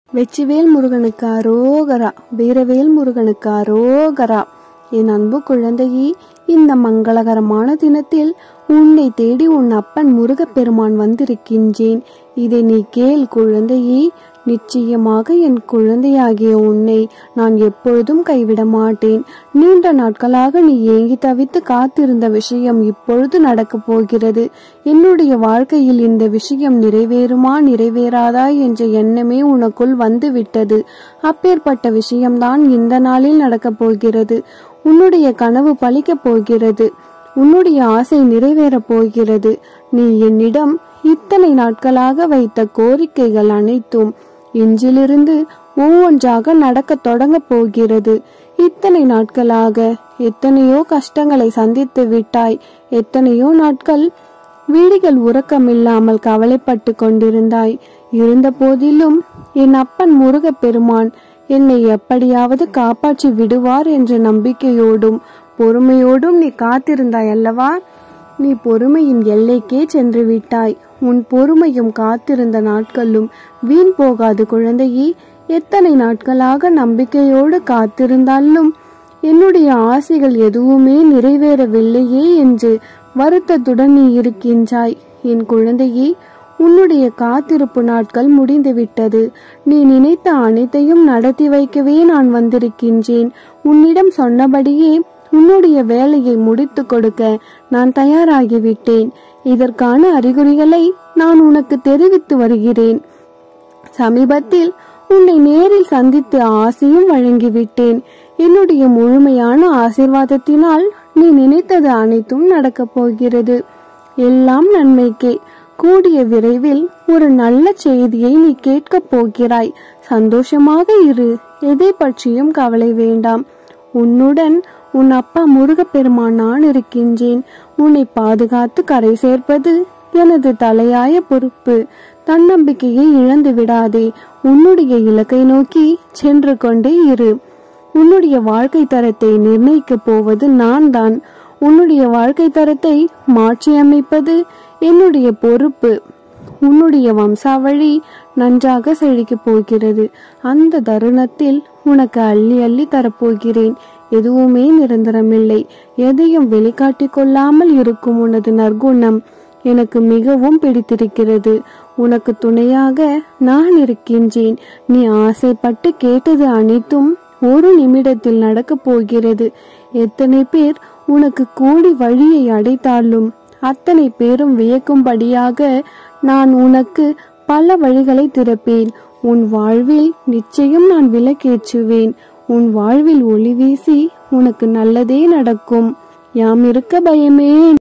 வெற்றிவேல் முருகனுக்கு அரோகரா வீரவேல் முருகனுக்கு அரோகரா என் அன்பு குழந்தையே இந்த மங்களகரமான தினத்தில் உன்னை தேடி உன் அப்பன் முருகப்பெருமான் வந்திருக்கின்றேன் இதை நீ கேள் குழந்தையே நிச்சயமாக என் குழந்தையாகிய உன்னை நான் எப்பொழுதும் கைவிட மாட்டேன் நீண்ட நாட்களாக நீ ஏங்கி தவித்து காத்திருந்த விஷயம் இப்பொழுது நடக்கப் போகிறது என்னுடைய வாழ்க்கையில் இந்த விஷயம் நிறைவேறுமா நிறைவேறாதா என்ற எண்ணமே உனக்குள் வந்து விட்டது அப்பேற்பட்ட விஷயம்தான் இந்த நாளில் நடக்கப் போகிறது உன்னுடைய கனவு பலிக்கப் போகிறது உன்னுடைய ஆசை நிறைவேறப் போகிறது நீ என்னிடம் இத்தனை நாட்களாக வைத்த கோரிக்கைகள் அனைத்தும் இன்றிலிருந்து ஒவ்வொன்றாக நடக்கத் தொடங்கப் போகிறது இத்தனை நாட்களாக எத்தனையோ கஷ்டங்களை சந்தித்து விட்டாய் எத்தனையோ நாட்கள் வீடுகள் உறக்கமில்லாமல் கவலைப்பட்டு கொண்டிருந்தாய் இருந்த போதிலும் என் அப்பன் முருகப்பெருமான் என்னை எப்படியாவது காப்பாற்றி விடுவார் என்ற நம்பிக்கையோடும் பொறுமையோடும் நீ காத்திருந்தாய் அல்லவா நீ பொறுமையின் எல்லைக்கே சென்று விட்டாய் உன் பொறுமையும் காத்திருந்த நாட்களும் வீண் போகாது குழந்தையே எத்தனை நாட்களாக நம்பிக்கையோடு காத்திருந்தாலும் என்னுடைய ஆசைகள் எதுவுமே நிறைவேறவில்லையே என்று வருத்தத்துடன் நீ இருக்கின்றாய் என் குழந்தையே உன்னுடைய காத்திருப்பு நாட்கள் முடிந்துவிட்டது நீ நினைத்த அனைத்தையும் நடத்தி வைக்கவே நான் வந்திருக்கின்றேன் உன்னிடம் சொன்னபடியே உன்னுடைய வேலையை முடித்து கொடுக்க நான் தயாராகிவிட்டேன் இதற்கான அறிகுறிகளை நான் உனக்கு தெரிவித்து வருகிறேன் சமீபத்தில் உன்னை நேரில் சந்தித்து ஆசையும் வழங்கிவிட்டேன் என்னுடைய முழுமையான ஆசிர்வாதத்தினால் நீ நினைத்தது அனைத்தும் நடக்கப் போகிறது எல்லாம் நன்மைக்கே கூடிய விரைவில் ஒரு நல்ல செய்தியை நீ கேட்கப் போகிறாய் சந்தோஷமாக இரு எதை பற்றியும் கவலை வேண்டாம் உன்னுடன் உன் அப்பா முருகப்பெருமான் நான் இருக்கின்றேன் உன்னை பாதுகாத்து கரை சேர்ப்பது எனது தலையாய பொறுப்பு தன்னம்பிக்கையை இழந்து விடாதே உன்னுடைய இலக்கை நோக்கி சென்று கொண்டே இரு உன்னுடைய வாழ்க்கை தரத்தை நிர்ணயிக்கப் போவது நான் தான் உன்னுடைய வாழ்க்கை தரத்தை மாற்றி அமைப்பது என்னுடைய பொறுப்பு உன்னுடைய வம்சாவழி நன்றாக செழிக்கப் போகிறது அந்த தருணத்தில் உனக்கு அள்ளி அள்ளி தரப்போகிறேன் எதுவுமே நிரந்தரமில்லை எதையும் வெளிக்காட்டிக் கொள்ளாமல் இருக்கும் உனது நற்குணம் எனக்கு மிகவும் பிடித்திருக்கிறது உனக்கு துணையாக நான் இருக்கின்றேன் நீ ஆசைப்பட்டு கேட்டது அனைத்தும் ஒரு நிமிடத்தில் நடக்கப் போகிறது எத்தனை பேர் உனக்கு கூடி வழியை அடைத்தாலும் அத்தனை பேரும் வியக்கும்படியாக நான் உனக்கு பல வழிகளை திறப்பேன் உன் வாழ்வில் நிச்சயம் நான் விளக்கேற்றுவேன் உன் வாழ்வில் ஒளி வீசி உனக்கு நல்லதே நடக்கும் யாம் இருக்க பயமே